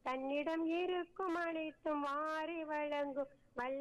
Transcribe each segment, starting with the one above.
தன்னிடம் இருக்கும் அனைத்தும் வாரி வழங்கும்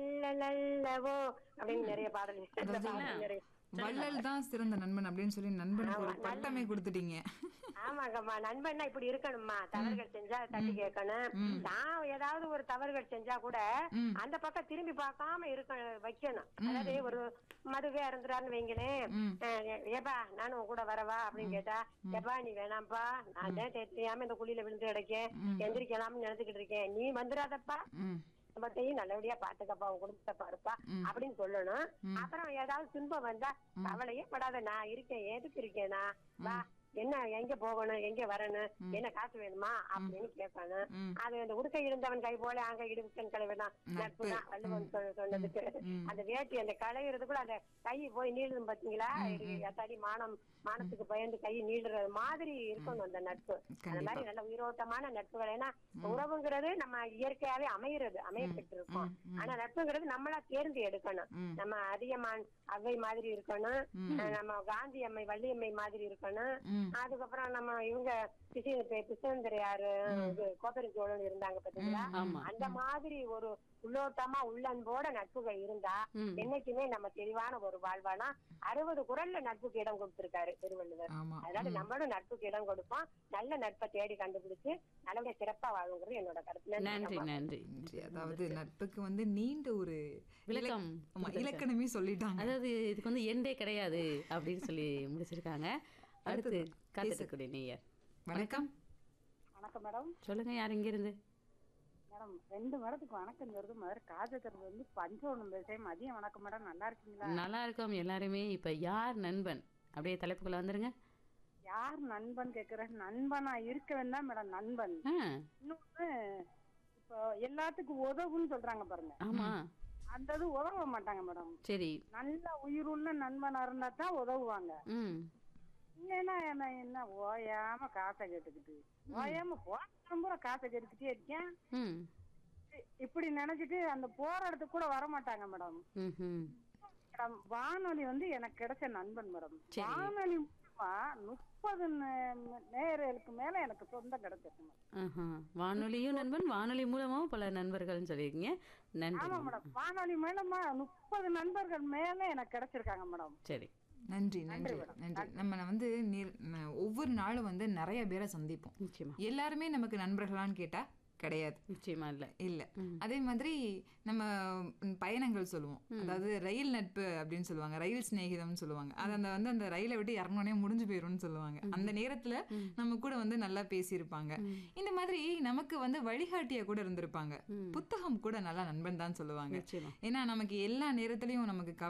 வள்ளலல்லவோ அப்படின்னு நிறைய பாடல் இந்த பாடல் நிறைய வள்ளல் தான் சிறந்த நண்பன் அப்படின்னு சொல்லி நண்பனுக்கு ஒரு பட்டமே கொடுத்துட்டீங்க ஆமாங்கம்மா நண்பன்னா இப்படி இருக்கணும்மா தவறுகள் செஞ்சா தட்டி கேட்கணும் நான் ஏதாவது ஒரு தவறுகள் செஞ்சா கூட அந்த பக்கம் திரும்பி பார்க்காம இருக்க வைக்கணும் அதாவது ஒரு மதுவே இறந்துறாருன்னு வைங்களேன் அஹ் ஏப்பா நானும் உன் கூட வரவா அப்படின்னு கேட்டா ஏப்பா நீ வேணாம்ப்பா நான் தான் தெரியாம இந்த குழியில விழுந்து கிடக்கேன் எந்திரிக்கலாம்னு நினைச்சுக்கிட்டு இருக்கேன் நீ வந்துடாதப்பா ம் குடும்பத்தையும் நல்லபடியா பாத்துக்கப்பா உன் குடும்பத்தை பாருப்பா அப்படின்னு சொல்லணும் அப்புறம் ஏதாவது துன்பம் வந்தா கவலையே படாத நான் இருக்கேன் எதுக்கு இருக்கேனா வா என்ன எங்க போகணும் எங்க வரணும் என்ன காசு வேணுமா அப்படின்னு கேட்கணும் அது அந்த உடுக்கை இருந்தவன் கை போல அங்க இடுக்கன் கலைவனா நட்பு தான் வள்ளுவன் சொ- சொன்னதுக்கு அந்த வேட்டி அந்த களையிறதுக்குள்ள அந்த கை போய் நீளும் பாத்தீங்களா எத்தாடி மானம் மானத்துக்கு பயந்து கை நீளுற மாதிரி இருக்கணும் அந்த நட்பு அந்த மாதிரி நல்ல உயிரோட்டமான நட்புகள் ஏன்னா உறவுங்கிறது நம்ம இயற்கையாவே அமைகிறது அமையப்பட்டு இருக்கோம் ஆனா நட்புங்கிறது நம்மளா தேர்ந்து எடுக்கணும் நம்ம அதிகமான் அவ்வை மாதிரி இருக்கணும் அஹ் நம்ம காந்தி அம்மை வள்ளியம்மை மாதிரி இருக்கணும் அதுக்கப்புறம் நம்ம இவங்க பிசி பிசேந்திரையாரு கோப்பெருஞ்சோழன் இருந்தாங்க பாத்தீங்களா அந்த மாதிரி ஒரு உள்ளோட்டமா உள்ளன்போட நட்புகள் இருந்தா என்னைக்குமே நம்ம தெளிவான ஒரு வாழ்வானா அறுபது குரல்ல நட்புக்கு இடம் கொடுத்திருக்காரு திருவள்ளுவர் ஆமா அதனால நம்மளும் நட்புக்கு இடம் கொடுப்போம் நல்ல நட்பை தேடி கண்டுபிடிச்சு நல்லபடியா சிறப்பா வாழுங்கிறது என்னோட கருத்து நன்றி நன்றி நன்றி அதாவது நட்புக்கு வந்து நீண்ட ஒரு விளக்கம் ஆமா இலக்கணமே சொல்லிட்டாங்க அதாவது இதுக்கு வந்து எண்டே கிடையாது அப்படின்னு சொல்லி முடிச்சிருக்காங்க அடுத்து காத்துக்கூடிய நேயர் வணக்கம் வணக்கம் மேடம் சொல்லுங்க யார் இங்க இருந்து மேடம் ரெண்டு மேடத்துக்கு வணக்கம் வருது முதல்ல காஜக்கர் வந்து பஞ்சவனம் பேசுறேன் மதியம் வணக்கம் மேடம் நல்லா இருக்கீங்களா நல்லா இருக்கோம் எல்லாருமே இப்ப யார் நண்பன் அப்படியே தலைப்புக்குள்ள வந்துருங்க யார் நண்பன் கேக்குறேன் நண்பனா இருக்க வேண்டாம் மேடம் நண்பன் ஆ, இன்னொன்னு இப்போ எல்லாத்துக்கும் உதவுன்னு சொல்றாங்க பாருங்க ஆமா அந்த இது உதவ மாட்டாங்க மேடம் சரி நல்ல உயிருள்ள நண்பனா இருந்தா தான் உதவுவாங்க ம் இல்லைன்னா என்ன என்ன ஓயாம காசை கேட்டுக்கிட்டு ஓயாம போன பூரா காசை கேட்டுக்கிட்டே இருக்கேன் ம் இ- இப்படி நினைச்சிட்டு அந்த போற இடத்துக்கு கூட வர மாட்டாங்க மேடம் ம் ம் மேடம் வானொலி வந்து எனக்கு கிடைச்ச நண்பன் மேடம் வானொலி மூலமா முப்பது நேயர்களுக்கு மேல எனக்கு சொந்தம் கிடைச்சிருக்கு மேடம் ஆஹா. வானொலியும் நண்பன் வானொலி மூலமாவும் பல நண்பர்கள்னு சொல்லியிருக்கீங்க நன்றி ஆமா மேடம் வானொலி மூலமா முப்பது நண்பர்கள் மேல எனக்கு கிடைச்சிருக்காங்க மேடம் சரி நன்றி நன்றி நன்றி நம்ம வந்து நிர்- ந- ஒவ்வொரு நாளும் வந்து நிறைய பேரை சந்திப்போம் நிச்சயமா எல்லாருமே நமக்கு நண்பர்களான்னு கேட்டா கிடையாது நிச்சயமா இல்ல இல்ல அதே மாதிரி நம்ம ம், பயணங்கள் சொல்லுவோம் அதாவது ரயில் நட்பு அப்படின்னு சொல்லுவாங்க ரயில் சிநேகிதம்னு சொல்லுவாங்க அது அந்த வந்து அந்த ரயிலை விட்டு இறங்கினோடனே முடிஞ்சு போயிரும்னு சொல்லுவாங்க அந்த நேரத்துல நம்ம கூட வந்து நல்லா பேசியிருப்பாங்க இந்த மாதிரி நமக்கு வந்து வழிகாட்டியா கூட இருந்திருப்பாங்க புத்தகம் கூட நல்லா நண்பன் தான் சொல்லுவாங்க நிச்சயமா ஏன்னா நமக்கு எல்லா நேரத்திலயும் நமக்கு கவலை